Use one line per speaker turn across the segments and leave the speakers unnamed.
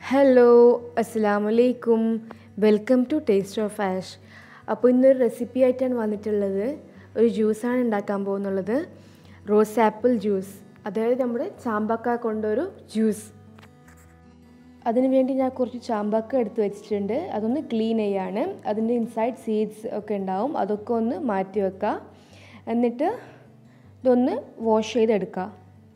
Hello അസ്സാം വലൈക്കും welcome to taste of Ash അപ്പോൾ ഇന്നൊരു റെസിപ്പി ആയിട്ടാണ് വന്നിട്ടുള്ളത് ഒരു ജ്യൂസാണ് ഉണ്ടാക്കാൻ പോകുന്നുള്ളത് റോസ് ആപ്പിൾ ജ്യൂസ് അതായത് നമ്മുടെ ചാമ്പക്ക കൊണ്ടൊരു ജ്യൂസ് അതിന് വേണ്ടി ഞാൻ കുറച്ച് ചാമ്പക്ക എടുത്ത് വെച്ചിട്ടുണ്ട് അതൊന്ന് ക്ലീൻ ചെയ്യാണ് അതിൻ്റെ ഇൻസൈഡ് സീഡ്സ് ഒക്കെ ഉണ്ടാവും അതൊക്കെ ഒന്ന് മാറ്റി വെക്കുക എന്നിട്ട് ഇതൊന്ന് വാഷ് ചെയ്തെടുക്കുക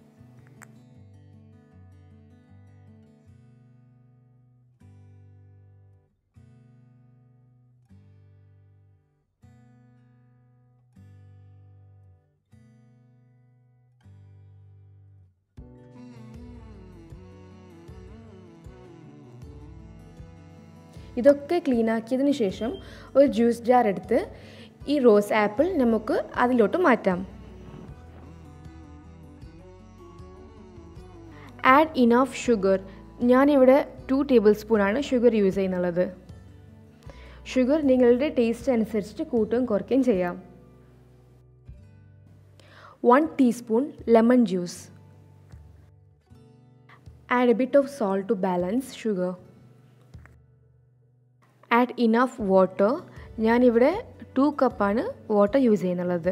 ഇതൊക്കെ ക്ലീൻ ആക്കിയതിന് ശേഷം ഒരു ജ്യൂസ് ജാർ എടുത്ത് ഈ റോസ് ആപ്പിൾ നമുക്ക് അതിലോട്ട് മാറ്റാം ആഡ് ഇനഫ് ഷുഗർ ഞാനിവിടെ ടു ടേബിൾ സ്പൂണാണ് ഷുഗർ യൂസ് ചെയ്യുന്നുള്ളത് ഷുഗർ നിങ്ങളുടെ ടേസ്റ്റ് അനുസരിച്ചിട്ട് കൂട്ടുകയും കുറയ്ക്കുകയും ചെയ്യാം one teaspoon lemon juice add a bit of salt to balance sugar add enough water ഞാനിവിടെ ടു കപ്പാണ് വാട്ടർ യൂസ് ചെയ്യുന്നുള്ളത്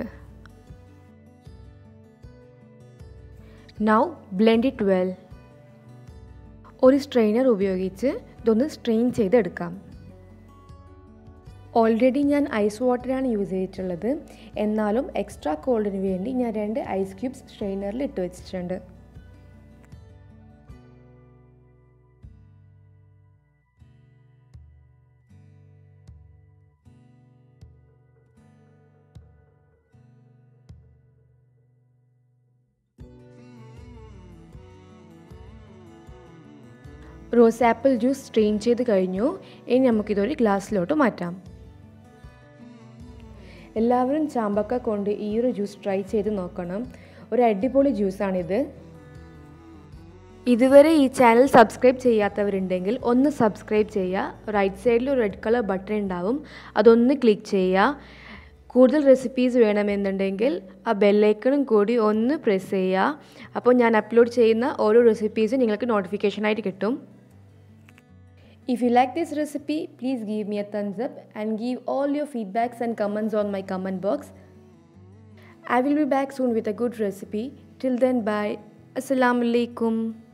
നൗ ബ്ലെൻഡ് ഇറ്റ് വെൽ ഒരു സ്ട്രെയിനർ ഉപയോഗിച്ച് ഇതൊന്ന് സ്ട്രെയിൻ ചെയ്തെടുക്കാം ഓൾറെഡി ഞാൻ ഐസ് വാട്ടറാണ് യൂസ് ചെയ്തിട്ടുള്ളത് എന്നാലും എക്സ്ട്രാ കോൾഡിന് വേണ്ടി ഞാൻ രണ്ട് ഐസ് ക്യൂബ്സ് സ്ട്രെയിനറിൽ ഇട്ട് വെച്ചിട്ടുണ്ട് റോസ് ആപ്പിൾ ജ്യൂസ് സ്ട്രെയിൻ ചെയ്ത് കഴിഞ്ഞു ഇനി നമുക്കിതൊരു ഗ്ലാസ്സിലോട്ട് മാറ്റാം എല്ലാവരും ചാമ്പക്ക കൊണ്ട് ഈ ഒരു ജ്യൂസ് ട്രൈ ചെയ്ത് നോക്കണം ഒരു അടിപൊളി ജ്യൂസാണിത് ഇതുവരെ ഈ ചാനൽ സബ്സ്ക്രൈബ് ചെയ്യാത്തവരുണ്ടെങ്കിൽ ഒന്ന് സബ്സ്ക്രൈബ് ചെയ്യുക റൈറ്റ് സൈഡിൽ ഒരു റെഡ് കളർ ബട്ടൺ ഉണ്ടാവും അതൊന്ന് ക്ലിക്ക് ചെയ്യുക കൂടുതൽ റെസിപ്പീസ് വേണമെന്നുണ്ടെങ്കിൽ ആ ബെല്ലൈക്കണും കൂടി ഒന്ന് പ്രസ് ചെയ്യുക അപ്പോൾ ഞാൻ അപ്ലോഡ് ചെയ്യുന്ന ഓരോ റെസിപ്പീസും നിങ്ങൾക്ക് നോട്ടിഫിക്കേഷനായിട്ട് കിട്ടും If you like this recipe, please give me a thumbs up and give all your feedbacks and comments on my comment box. I will be back soon with a good recipe. Till then, bye. Assalamu alaikum.